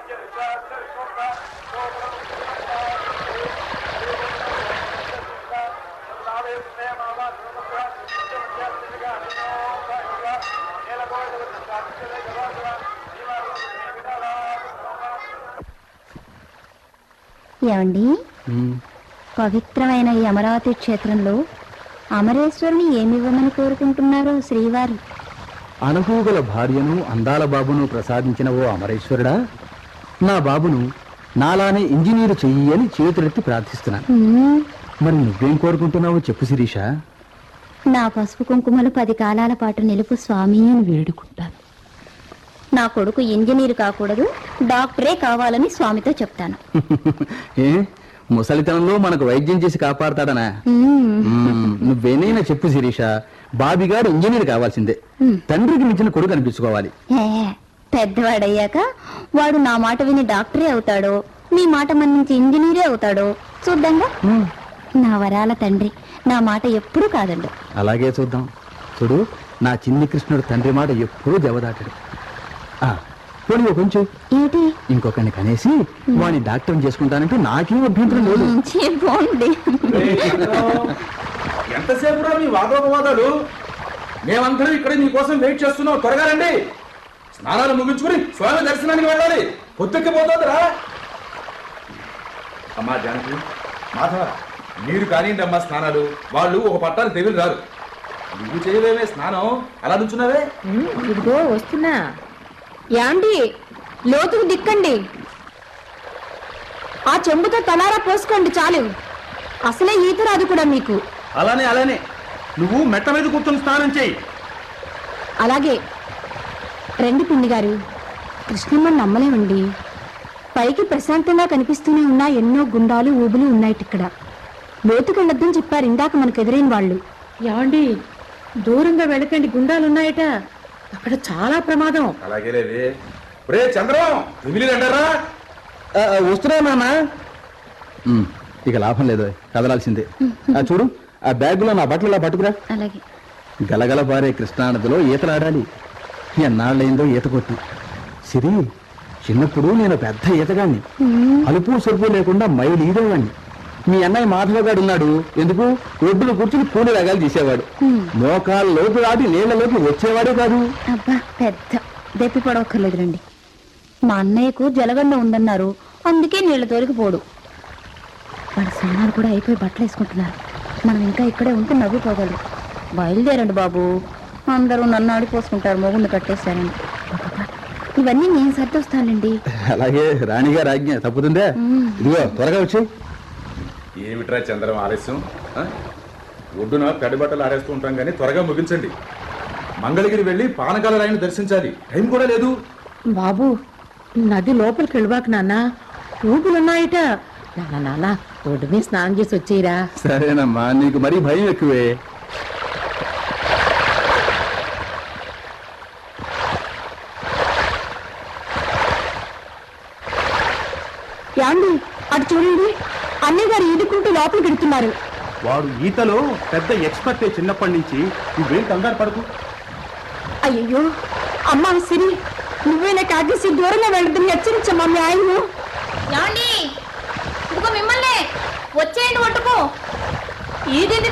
ఏమండి పవిత్రమైన ఈ అమరావతి క్షేత్రంలో అమరేశ్వరుని ఏమివ్వమని కోరుకుంటున్నారో శ్రీవారు అనుభవగల భార్యను అందాల బాబును ప్రసాదించిన ఓ అమరేశ్వరుడా నా బాబును నాలానే ఇంజనీరు చెయ్యి అని చేతులెత్తి ప్రార్థిస్తున్నాను హ్మ్, మరి నువ్వేం కోరుకుంటున్నావో చెప్పు శిరీష నా పసుపు కుంకుమలు పది కాలాల పాటు నిలుపు స్వామి అని వేడుకుంటాను నా కొడుకు ఇంజనీర్ కాకూడదు డాక్టరే కావాలని స్వామితో చెప్తాను ఏ ముసలితనంలో మనకు వైద్యం చేసి కాపాడతాడనా హ్మ్, మ్మ్, నువ్వేనైనా చెప్పు శిరీష బాబి గారు ఇంజనీర్ కావాల్సిందే తండ్రికి మించిన కొడుకు అనిపించుకోవాలి ఏ, పెద్దవాడయ్యాక వాడు నా మాట విని డాక్టరే అవుతాడో మీ మాట మన్నించి ఇంజనీరే అవుతాడో చూద్దాంగా నా వరాల తండ్రి నా మాట ఎప్పుడూ కాదండు అలాగే చూద్దాం చూడు నా చిన్ని కృష్ణుడు తండ్రి మాట ఎప్పుడూ దెబ్బదాటాడు ఆ, పోనీ ఓ కొంచెం ఏంటి ఇంకొకరిని కనేసి వాడిని డాక్టర్ చేసుకుంటానంటే నాకేం అభ్యంతరం లేదు ఛీ, పోండి ఎంతసేపు రా మీ వాదోపవాదాలు మేమందరం ఇక్కడ నీకోసం వెయిట్ చేస్తున్నాం త్వరగా రండి స్నానాలు ముగించుకుని స్వామి దర్శనానికి వెళ్ళాలి పొద్దుక్కిపోతుందిరా అమ్మా జానకి మాధవ మీరు కానివ్వండి అమ్మా స్నానాలు వాళ్ళు ఒక పట్టాలు తెగిలి రారు నువ్వు చేయలేవే స్నానం అలా నుంచున్నావే ఇదిగో వస్తున్నా యాండి లోతుకు దిక్కండి ఆ చెంబుతో తలారా పోసుకోండి చాలు అసలే ఈత రాదు కూడా మీకు అలానే అలానే నువ్వు మెట్ట మీద కూర్చొని స్నానం చేయి అలాగే రండి పిండి గారు కృష్ణమ్మని నమ్మలేమండి పైకి ప్రశాంతంగా కనిపిస్తూనే ఉన్న ఎన్నో గుండాలు ఊబులు ఉన్నాయి ఇక్కడ లోతుకెళ్ళొద్దని చెప్పారు ఇందాక మనకు ఎదురైన వాళ్ళు ఏమండి దూరంగా వెళ్ళకండి గుండాలున్నాయట అక్కడ చాలా ప్రమాదం అలాగే లేవే రే చంద్రం తెమిలి రండరా ఆ, ఆ, వస్తున్నా నాన్న ఉమ్, ఇక లాభం లేదు కదలాల్సిందే ఆ, చూడు ఆ బ్యాగులో నా బట్టలు ఇలా పట్టుకురా అలాగే గలగల పారే కృష్ణానదిలో ఈతలాడాలి ఎన్నాళ్ళైందో ఈత కొట్టి సిరి చిన్నప్పుడు నేను పెద్ద ఈతగాన్ని అలుపు సొరుపు లేకుండా మైలు ఈదేవాడిని మీ అన్నయ్య మాధవగాడు ఉన్నాడు ఎందుకు ఒడ్డును కూర్చుని కూలి రగాలు తీసేవాడు మోకాళ్ళ లోపు దాటి నీళ్ళలోకి వచ్చేవాడే కాదు అబ్బా పెద్ద దెప్పి పడవక్కర్లేదు రండి మా అన్నయ్యకు జలగండ ఉందన్నారు అందుకే నీళ్ళ తోలికి పోడు వాడి స్నానాలు కూడా అయిపోయి బట్టలు వేసుకుంటున్నారు మనం ఇంకా ఇక్కడే ఉంటే నవ్వుకోగలరు బయలుదేరండి బాబు అందరూ నన్ను ఆడిపోసుకుంటారు మొగుండు కట్టేశారని అబ్బబ్బా, ఇవన్నీ నేను సర్దొస్తానండి అలాగే రాణిగారు ఆజ్ఞ తప్పుతుందే ఇదిగో త్వరగా వచ్చి ఏమిట్రా చంద్రం ఆలస్యం ఆ? ఒడ్డున తడి బట్టలు ఆరేస్తూ ఉంటాం కానీ త్వరగా ముగించండి మంగళగిరి వెళ్ళి పానకాల రాయిని దర్శించాలి టైం కూడా లేదు బాబు నది లోపలికి వెళ్ళబాక నాన్న ఊపులున్నాయట నాన్న నాన్న రోడ్డు మీద స్నానం చేసి వచ్చేయరా సరేనమ్మా నీకు మరీ భయం ఎక్కువే యాండి అటు చూడండి అన్నయ్య గారు ఈదుకుంటూ లోపలికి వెడుతున్నారు వాడు ఈతలో పెద్ద ఎక్స్పర్ట్ చిన్నప్పటి నుంచి నువ్వేం కంగారు పడకు అయ్యో అమ్మా సిరి నువ్వేనా కాకేసి దూరంగా వెళ్తుంది హెచ్చరించమ్మా మీ ఆయన్ను మిమ్మల్ని వచ్చేయండి ఒట్టుకు ఇది